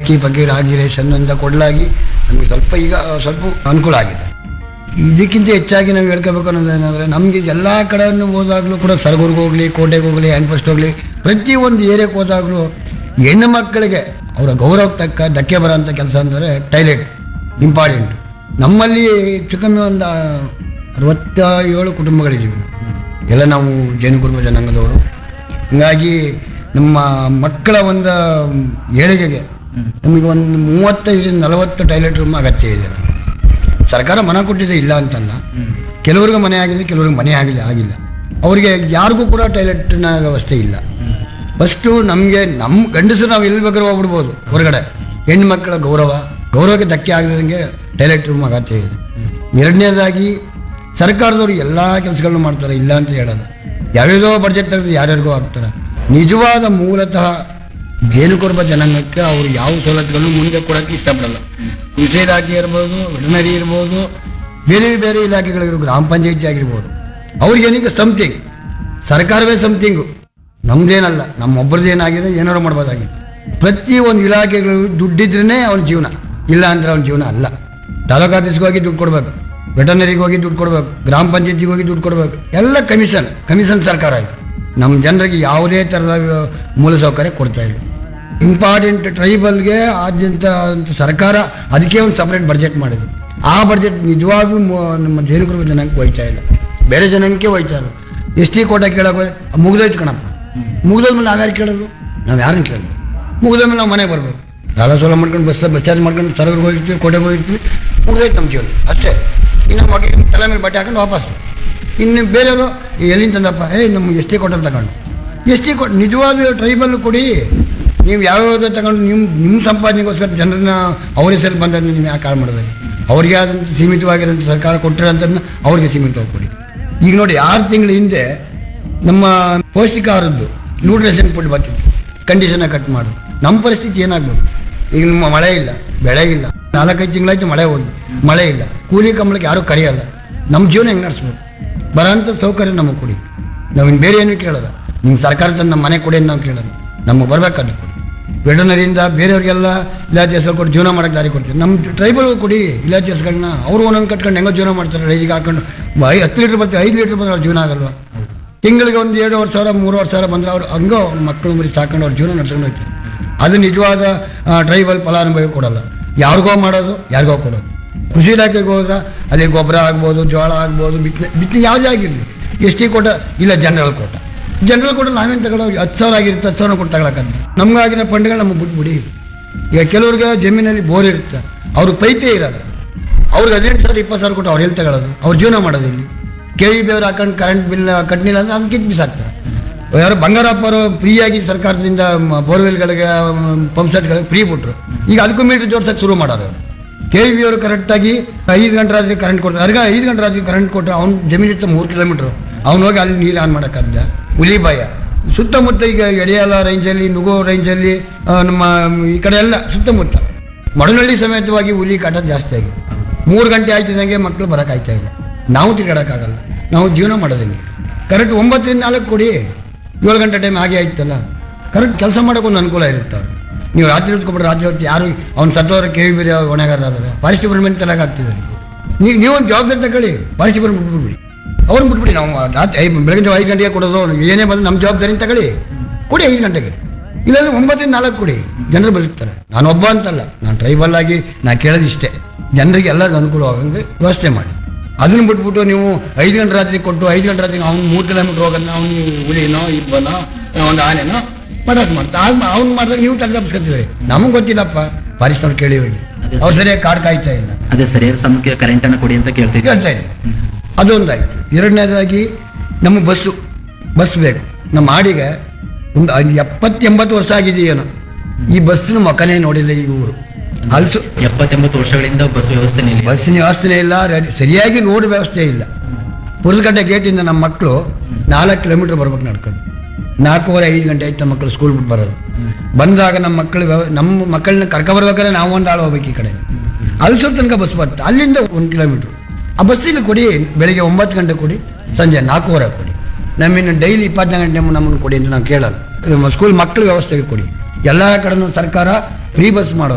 ಅಕ್ಕಿ ಪಕ್ಕಿ ರಾಗಿ ರೇಷನ್ ಅಂತ ಕೊಡಲಾಗಿ ನಮಗೆ ಸ್ವಲ್ಪ ಈಗ ಸ್ವಲ್ಪ ಅನುಕೂಲ ಆಗಿದೆ ಇದಕ್ಕಿಂತ ಹೆಚ್ಚಾಗಿ ನಾವು ಹೇಳ್ಕೋಬೇಕು ಅನ್ನೋದೇನೆಂದರೆ ನಮಗೆ ಎಲ್ಲ ಕಡೆಯನ್ನು ಹೋದಾಗಲೂ ಕೂಡ ಸರಗೂರ್ಗೆ ಹೋಗಲಿ ಕೋಟೆಗೆ ಹೋಗಲಿ ಹ್ಯಾಂಡ್ ಪೋಸ್ಟ್ ಹೋಗಲಿ ಪ್ರತಿಯೊಂದು ಏರಿಯಾಕ್ಕೆ ಹೋದಾಗಲೂ ಹೆಣ್ಣು ಮಕ್ಕಳಿಗೆ ಅವರ ಗೌರವಕ್ಕೆ ತಕ್ಕ ಧಕ್ಕೆ ಬರೋಂಥ ಕೆಲಸ ಅಂದರೆ ಟೈಲೆಟ್ ಇಂಪಾರ್ಟೆಂಟ್ ನಮ್ಮಲ್ಲಿ ಹೆಚ್ಚು ಕಮ್ಮಿ ಒಂದು ಅರವತ್ತ ಏಳು ಕುಟುಂಬಗಳಿದ್ದೀವಿ ನಾವು. ಎಲ್ಲ ನಾವು ಜೈನ ಕುಟುಂಬ ಜನಾಂಗದವರು ಹೀಗಾಗಿ ನಮ್ಮ ಮಕ್ಕಳ ಒಂದು ಏಳಿಗೆಗೆ ನಮಗೆ ಒಂದು ಮೂವತ್ತೈದರಿಂದ ನಲವತ್ತು ಟಾಯ್ಲೆಟ್ ರೂಮ್ ಅಗತ್ಯ ಇದೆ ಸರ್ಕಾರ ಮನ ಕೊಟ್ಟಿದೆ ಇಲ್ಲ ಅಂತಲ್ಲ ಕೆಲವ್ರಿಗೆ ಮನೆ ಆಗಿದೆ ಕೆಲವ್ರಿಗೆ ಮನೆ ಆಗಿಲ್ಲ ಆಗಿಲ್ಲ ಅವರಿಗೆ ಯಾರಿಗೂ ಕೂಡ ಟಾಯ್ಲೆಟ್ನ ವ್ಯವಸ್ಥೆ ಇಲ್ಲ ಫಸ್ಟು ನಮಗೆ ನಮ್ಮ ಗಂಡಸರು ನಾವು ಎಲ್ಲಿ ಬೇಕಾದ್ರೂ ಹೋಗ್ಬಿಡ್ಬೋದು ಹೊರಗಡೆ ಹೆಣ್ಣು ಮಕ್ಕಳ ಗೌರವ ಗೌರವಕ್ಕೆ ಧಕ್ಕೆ ಆಗದಂಗೆ ಟಾಯ್ಲೆಟ್ ರೂಮ್ ಅಗತ್ಯ ಇದೆ ಎರಡನೇದಾಗಿ ಸರ್ಕಾರದವರು ಎಲ್ಲ ಕೆಲಸಗಳನ್ನು ಮಾಡ್ತಾರೆ ಇಲ್ಲ ಅಂತ ಹೇಳಲ್ಲ ಯಾವ್ಯಾವುದೋ ಬಡ್ಜೆಟ್ ತೆಗೆದು ಯಾರ್ಯಾರಿಗೋ ಹಾಕ್ತಾರೆ ನಿಜವಾದ ಮೂಲತಃ ಜೇನುಕೊರಬ ಜನಾಂಗಕ್ಕೆ ಅವರು ಯಾವ ಸವಲತ್ತುಗಳನ್ನು ಮುಂದೆ ಕೊಡೋಕ್ಕೆ ಇಷ್ಟಪಡಲ್ಲ ಕೃಷಿ ಇಲಾಖೆ ಇರ್ಬೋದು ವೆಟನರಿ ಇರ್ಬೋದು ಬೇರೆ ಬೇರೆ ಇಲಾಖೆಗಳಿರೋ ಗ್ರಾಮ ಪಂಚಾಯತಿ ಆಗಿರ್ಬೋದು ಅವ್ರಿಗೇನೀಗ ಸಮಥಿಂಗ್ ಸರ್ಕಾರವೇ ಸಮಥಿಂಗು ನಮ್ದೇನಲ್ಲ ನಮ್ಮೊಬ್ಬರದೇನಾಗಿದೆ ಏನಾರು ಮಾಡ್ಬೋದಾಗಿತ್ತು ಪ್ರತಿ ಒಂದು ಇಲಾಖೆಗಳು ದುಡ್ಡಿದ್ರೇ ಅವನ ಜೀವನ ಇಲ್ಲ ಅಂದ್ರೆ ಅವನ ಜೀವನ ಅಲ್ಲ ತಾಲೂಕು ಆಫೀಸ್ಗೆ ಹೋಗಿ ದುಡ್ಡು ಕೊಡ್ಬೇಕು ವೆಟನರಿಗೆ ಹೋಗಿ ದುಡ್ಡು ಕೊಡ್ಬೇಕು ಗ್ರಾಮ ಪಂಚಾಯತಿಗೆ ಹೋಗಿ ದುಡ್ಡು ಕೊಡ್ಬೇಕು ಎಲ್ಲ ಕಮಿಷನ್ ಕಮಿಷನ್ ಸರ್ಕಾರ ಇದು ನಮ್ಮ ಜನರಿಗೆ ಯಾವುದೇ ಥರದ ಮೂಲಸೌಕರ್ಯ ಕೊಡ್ತಾ ಇಲ್ಲ ಇಂಪಾರ್ಟೆಂಟ್ ಟ್ರೈಬಲ್ಗೆ ಆದ್ಯಂತ ಅಂತ ಸರ್ಕಾರ ಅದಕ್ಕೆ ಒಂದು ಸಪ್ರೇಟ್ ಬಡ್ಜೆಟ್ ಮಾಡಿದೆ ಆ ಬಡ್ಜೆಟ್ ನಿಜವಾಗ್ಲೂ ಮು- ನಮ್ಮ ಜೇನುಕುರುಬ ಜನಾಂಗಕ್ಕೆ ಹೋಯ್ತಾ ಇಲ್ಲ ಬೇರೆ ಜನಾಂಗಕ್ಕೆ ಹೋಯ್ತಾ ಇಲ್ಲ ಎಸ್ ಟಿ ಕೋಟ ಕೇಳೋಕೆ ಮುಗ್ದೋಯ್ತು ಕಣಪ್ಪ ಮುಗ್ದೋದ್ಮೇಲೆ ನಾವ್ಯಾರು ಕೇಳೋದು ನಾವು ಯಾರನ್ನ ಕೇಳೋದು ಮುಗ್ದೋದ್ಮೇಲೆ ನಾವು ಮನೆಗೆ ಬರ್ಬೇಕು ಸಾಲ ಸೋಲ ಮಾಡ್ಕೊಂಡು ಬಸ್ ಬಸ್ ಚಾರ್ಜ್ ಮಾಡ್ಕೊಂಡು ಸರಗರ್ಗೆ ಹೋಗಿರ್ತೀವಿ ಕೋಟೆಗೆ ಹೋಗಿರ್ತೀವಿ ಮುಗ್ದೋಯ್ತು ನಮ್ಮ ಜೀವನ ಅಷ್ಟೇ ಇನ್ನು ಮಗ ತಲೆ ಮೇಲೆ ಬಟ್ಟೆ ಹಾಕೊಂಡು ವಾಪಸ್ ಇನ್ನು ಬೇರೆಯವರು ಎಲ್ಲಿಂದ ತಂದಪ್ಪ ಏ ನಮ್ಗೆ ಎಷ್ಟೇ ಕೊಟ್ಟಲ್ಲಿ ತಗೊಂಡು ಎಷ್ಟೇ ಕೊಟ್ಟು ನಿಜವಾದ ಟ್ರೈಬಲ್ ಕೊಡಿ ನೀವು ಯಾವ್ಯಾವ್ದು ತಗೊಂಡು ನಿಮ್ಮ ನಿಮ್ಮ ಸಂಪಾದನೆಗೋಸ್ಕರ ಜನರನ್ನ ಅವರ ಹೆಸರು ಬಂದದ್ದು ನೀವು ಯಾಕೆ ಹಾಳು ಮಾಡೋದು ಅವ್ರಿಗೆ ಆದಂಥ ಸೀಮಿತವಾಗಿರೋಂಥ ಸರ್ಕಾರ ಕೊಟ್ಟಿರೋಂಥದ್ದನ್ನ ಅವ್ರಿಗೆ ಸೀಮಿತವಾಗಿ ಕೊಡಿ ಈಗ ನೋಡಿ ಆರು ತಿಂಗಳ ಹಿಂದೆ ನಮ್ಮ ಪೌಷ್ಟಿಕಾಹಾರದ್ದು ನ್ಯೂಟ್ರಿಷನ್ ಫುಡ್ ಬರ್ತಿತ್ತು ಕಂಡೀಷನ್ನ ಕಟ್ ಮಾಡು ನಮ್ಮ ಪರಿಸ್ಥಿತಿ ಏನಾಗ್ಬೇಕು ಈಗ ನಮ್ಮ ಮಳೆ ಇಲ್ಲ ಬೆಳೆ ಇಲ್ಲ ನಾಲ್ಕೈದು ತಿಂಗಳಾಯ್ತು ಮಳೆ ಹೋಗಿ ಮಳೆ ಇಲ್ಲ ಕೂಲಿ ಕಂಬಳಕ್ಕೆ ಯಾರೂ ಕರೆಯಲ್ಲ ನಮ್ಮ ಜೀವನ ಹೆಂಗೆ ನಡೆಸ್ಬೇಕು ಬರೋಂಥ ಸೌಕರ್ಯ ನಮಗೆ ಕೊಡಿ ನಾವಿನ್ನು ಬೇರೆ ಏನೂ ಕೇಳಲ್ಲ ನಿಮ್ಮ ಸರ್ಕಾರ ತಂದು ನಮ್ಮ ಮನೆ ಕೊಡಿ ಅಂತ ನಾವು ಕೇಳಲ್ಲ ನಮಗೆ ಬರ್ಬೇಕಾದ್ರೆ ಕೊಡಿ ವೆಟನರಿಯಿಂದ ಬೇರೆಯವ್ರಿಗೆಲ್ಲ ಇಲಾತಿ ಹೆಸರು ಕೊಟ್ಟು ಜೀವನ ಮಾಡೋಕ್ಕೆ ದಾರಿ ಕೊಡ್ತೀವಿ ನಮ್ಮ ಟ್ರೈಬಲ್ ಕೊಡಿ ಇಲಾತಿ ಹೆಸರುಗಳನ್ನ ಅವರು ಒಂದೊಂದು ಕಟ್ಕೊಂಡು ಹೆಂಗೋ ಜೀವನ ಮಾಡ್ತಾರೆ ರೈಲಿಗೆ ಹಾಕೊಂಡು ಐ ಹತ್ತು ಲೀಟ್ರ್ ಬರ್ತೀವಿ ಐದು ಲೀಟ್ರ್ ಬಂದ್ರೆ ಅವ್ರ ಜೀವನ ಆಗಲ್ವಾ ತಿಂಗಳಿಗೆ ಒಂದು ಏಳುವರೆ ಸಾವಿರ ಮೂರುವರೆ ಸಾವಿರ ಬಂದರೆ ಅವ್ರು ಹಂಗೋ ಮಕ್ಕಳು ಮರಿ ಸಾಕೊಂಡು ಅವ್ರ ಜೀವನ ನಡ್ಸ್ಕೊಂಡು ಹೋಗ್ತಾರೆ ಅದು ನಿಜವಾದ ಟ್ರೈಬಲ್ ಫಲಾನುಭವಿ ಕೊಡಲ್ಲ ಯಾರಿಗೋ ಮಾಡೋದು ಯಾರಿಗೋ ಕೊಡೋದು ಕೃಷಿ ಇಲಾಖೆಗೆ ಹೋದ್ರೆ ಅಲ್ಲಿ ಗೊಬ್ಬರ ಆಗ್ಬೋದು ಜೋಳ ಆಗ್ಬೋದು ಬಿತ್ತನೆ ಬಿತ್ತನೆ ಯಾವುದೇ ಆಗಿರಲಿ ಎಸ್ ಟಿ ಕೋಟ ಇಲ್ಲ ಜನರಲ್ ಕೋಟ ಜನರಲ್ ಕೋಟ ನಾವೇನು ತಗೊಳ್ಳೋ ಹತ್ತು ಸಾವಿರ ಆಗಿರುತ್ತೆ ಹತ್ತು ಸಾವಿರ ಕೊಟ್ಟು ತಗೊಳಕ್ಕಂತ ನಮ್ಗಾಗಿರೋ ಫಂಡ್ಗಳು ನಮಗೆ ಬಿಟ್ಬಿಡಿ ಈಗ ಕೆಲವ್ರಿಗೆ ಜಮೀನಲ್ಲಿ ಬೋರ್ ಇರುತ್ತೆ ಅವ್ರಿಗೆ ಪೈಪೇ ಇರಲ್ಲ ಅವ್ರಿಗೆ ಹದಿನೆಂಟು ಸಾವಿರ ಇಪ್ಪತ್ತು ಸಾವಿರ ಕೊಟ್ಟು ಅವ್ರು ಎಲ್ಲಿ ತಗೊಳ್ಳೋದು ಅವ್ರು ಜೀವನ ಮಾಡೋದು ಇಲ್ಲಿ ಕೆ ಇ ಬಿ ಅವ್ರು ಹಾಕೊಂಡು ಕರೆಂಟ್ ಬಿಲ್ ಕಟ್ಟಲಿಲ್ಲ ಅಂದ್ರೆ ಅದಕ್ಕೆ ಬಿಸಾಕ್ತಾರೆ ಯಾರು ಬಂಗಾರಪ್ಪ ಅವರು ಫ್ರೀಯಾಗಿ ಸರ್ಕಾರದಿಂದ ಮ- ಬೋರ್ವೆಲ್ಗಳಿಗೆ ಪಂಪ್ ಸೆಟ್ಗಳಿಗೆ ಫ್ರೀ ಬಿಟ್ರು ಈಗ ಅದಕ್ಕೂ ಮೀಟರ್ ಜೋಡ್ಸಕ್ಕೆ ಶುರು ಮಾಡೋರು ಅವರು ಕೆ ಇ ಬಿ ಅವರು ಕರೆಕ್ಟಾಗಿ ಐದು ಗಂಟೆ ರಾತ್ರಿ ಕರೆಂಟ್ ಕೊಡ್ತಾರೆ ಅರ್ಗ ಐದು ಗಂಟೆ ರಾತ್ರಿ ಕರೆಂಟ್ ಕೊಟ್ಟರೆ ಅವ್ನು ಜಮೀನು ಇರ್ತ ಮೂರು ಕಿಲೋಮೀಟ್ರು ಅವ್ನು ಹೋಗಿ ಅಲ್ಲಿ ನೀರು ಆನ್ ಮಾಡೋಕ್ಕಾಗ್ದ ಹುಲಿಬಾಯ ಸುತ್ತಮುತ್ತ ಈಗ ಎಡೆಯಾಲ ರೇಂಜಲ್ಲಿ ನುಗೋ ರೇಂಜಲ್ಲಿ ಆ, ನಮ್ಮ ಈ ಕಡೆ ಎಲ್ಲ ಸುತ್ತಮುತ್ತ ಮಡನಹಳ್ಳಿ ಸಮೇತವಾಗಿ ಹುಲಿ ಕಾಟ ಜಾಸ್ತಿ ಆಗಿದೆ ಮೂರು ಗಂಟೆ ಆಯ್ತಿದ್ದಂಗೆ ಮಕ್ಕಳು ಬರೋಕ್ಕಾಯ್ತಾ ಇಲ್ಲ ನಾವು ತಿರುಗಾಡೋಕ್ಕಾಗಲ್ಲ ನಾವು ಜೀವನ ಮಾಡೋದಂಗೆ ಕರೆಕ್ಟ್ ಒಂಬತ್ತರಿಂದ ನಾಲ್ಕು ಕೊಡಿ ಏಳು ಗಂಟೆ ಟೈಮ್ ಹಾಗೆ ಆಯ್ತಲ್ಲ ಕರೆಕ್ಟ್ ಕೆಲಸ ಮಾಡೋಕೆ ಒಂದು ಅನುಕೂಲ ಇರುತ್ತೆ ಅವ್ರು ನೀವು ರಾತ್ರಿ ಹೊತ್ಕೊಬಿಟ್ರೆ ರಾತ್ರಿ ಹೊತ್ತು ಯಾರು ಅವ್ನು ಸತ್ತೋರ ಕೆ ವಿ ಬೇರೆ ಹೊಣೆಗಾರರಾದ್ರೆ ಫಾರೆಸ್ಟ್ ಡಿಪಾರ್ಟ್ಮೆಂಟ್ ತಲೆಗೆ ಆಗ್ತಿದ್ದಾರೆ ನೀವು ನೀವೊಂದು ಜವಾಬ್ದಾರಿ ತಗೊಳ್ಳಿ ಫಾರೆಸ್ಟ್ ಡಿಪಾರ್ಟ್ಮೆಂಟ್ ಬಿಟ್ಬಿಡಿ ಅವ್ರನ್ನ ಬಿಟ್ಬಿಡಿ ನಾವು ರಾತ್ರಿ ಐದು ಬೆಳಗಿನ ಜಾವ ಐದು ಗಂಟೆಗೆ ಕೊಡೋದು ಏನೇ ಬಂದು ನಮ್ಮ ಜವಾಬ್ದಾರಿ ತಗೊಳ್ಳಿ ಕೊಡಿ ಐದು ಗಂಟೆಗೆ ಇಲ್ಲಾಂದ್ರೆ ಒಂಬತ್ತರಿಂದ ನಾಲ್ಕು ಕೊಡಿ ಜನರು ಬದುಕ್ತಾರೆ ನಾನು ಒಬ್ಬ ಅಂತಲ್ಲ ನಾನು ಟ್ರೈಬಲ್ ಆಗಿ ನಾನು ಕೇಳೋದು ಇಷ್ಟೇ ಜನರಿಗೆ ಎಲ್ಲರಿಗೂ ಅನುಕೂಲವಾಗಂಗೆ ವ್ಯವಸ್ಥೆ ಮಾಡಿ ಅದನ್ನು ಬಿಟ್ಬಿಟ್ಟು ನೀವು ಐದು ಗಂಟೆ ರಾತ್ರಿ ಕೊಟ್ಟು ಐದು ಗಂಟೆ ರಾತ್ರಿ ಅವ್ನು ಮೂರು ಕಿಲೋಮೀಟ್ರ್ ಹೋಗೋದನ್ನ ಅವ್ನು ಹುಲಿನೋ ಇಬ್ಬನೋ ಒಂದು ಆನೆನೋ ಮಾಡೋದು ಮಾಡ್ತಾ ಅವ್ನು ಮಾಡಿದಾಗ ನೀವು ತಲೆದಪ್ಸ್ಕೊತಿದ್ರಿ ನಮಗೆ ಗೊತ್ತಿಲ್ಲಪ್ಪ ಫಾರೆಸ್ಟ್ನವ್ರು ಕೇಳಿ ಹೋಗಿ ಅವ್ರು ಸರಿಯಾಗಿ ಕಾಡ್ ಕಾಯ್ತಾ ಇಲ್ಲ ಅದೇ ಸರಿಯಾದ ಸಮಯಕ್ಕೆ ಕರೆಂಟ್ ಅನ್ನು ಕೊಡಿ ಅಂತ ಕೇಳ್ತಿದ್ದೆ ಕೇಳ್ತಾ ಇದೆ ಅದೊಂದಾಯ್ತು ಎರಡನೇದಾಗಿ ನಮಗೆ ಬಸ್ಸು ಬಸ್ ಬೇಕು ನಮ್ಮ ಹಾಡಿಗೆ ಒಂದು ಎಪ್ಪತ್ತೆಂಬತ್ತು ವರ್ಷ ಆಗಿದೆಯೇನೋ ಈ ಬಸ್ಸಿನ ಮಕನೇ ನೋಡಿಲ್ಲ ಈ ಊರು ಅಲ್ಸು ಎಪ್ಪತ್ತೆಂಬತ್ತು ವರ್ಷಗಳಿಂದ ಬಸ್ ವ್ಯವಸ್ಥೆ ಇಲ್ಲ ಬಸ್ಸಿನ ವ್ಯವಸ್ಥೆ ಇಲ್ಲ ರೆಡಿ ಸರಿಯಾಗಿ ರೋಡ್ ವ್ಯವಸ್ಥೆ ಇಲ್ಲ ಪುರದಕಟ್ಟೆ ಗೇಟಿಂದ ನಮ್ಮ ಮಕ್ಕಳು ನಾಲ್ಕು ಕಿಲೋಮೀಟರ್ ಬರ್ಬೇಕು ನಡ್ಕೊಂಡು ನಾಲ್ಕೂವರೆ ಐದು ಗಂಟೆ ಆಯ್ತು ನಮ್ಮ ಮಕ್ಕಳು ಸ್ಕೂಲ್ ಬಿಟ್ಟು ಬರೋದು ಬಂದಾಗ ನಮ್ಮ ಮಕ್ಕಳು ವ್ಯವ- ನಮ್ಮ ಮಕ್ಕಳನ್ನ ಕರ್ಕೊ ಬರ್ಬೇಕಾದ್ರೆ ನಾವು ಒಂದು ಆಳು ಹೋಗ್ಬೇಕು ಈ ಕಡೆ ಅಲ್ಸೂರ್ ತನಕ ಬಸ್ ಬರುತ್ತೆ ಅಲ್ಲಿಂದ ಒಂದು ಕಿಲೋಮೀಟ್ರ್ ಆ ಬಸ್ಸಿಲ್ಲಿ ಕೊಡಿ ಬೆಳಿಗ್ಗೆ ಒಂಬತ್ತು ಗಂಟೆ ಕೊಡಿ ಸಂಜೆ ನಾಲ್ಕೂವರೆ ಕೊಡಿ ನಮ್ಮಿನ್ನು ಡೈಲಿ ಇಪ್ಪತ್ನಾಲ್ಕು ಗಂಟೆ ನಮ್ಮನ್ನು ಕೊಡಿ ಅಂತ ನಾವು ಕೇಳಲ್ಲ ಸ್ಕೂಲ್ ಮಕ್ಕಳ ವ್ಯವಸ್ಥೆಗೆ ಕೊಡಿ ಎಲ್ಲ ಕಡೆನೂ ಸರ್ಕಾರ ಫ್ರೀ ಬಸ್ ಮಾಡೋ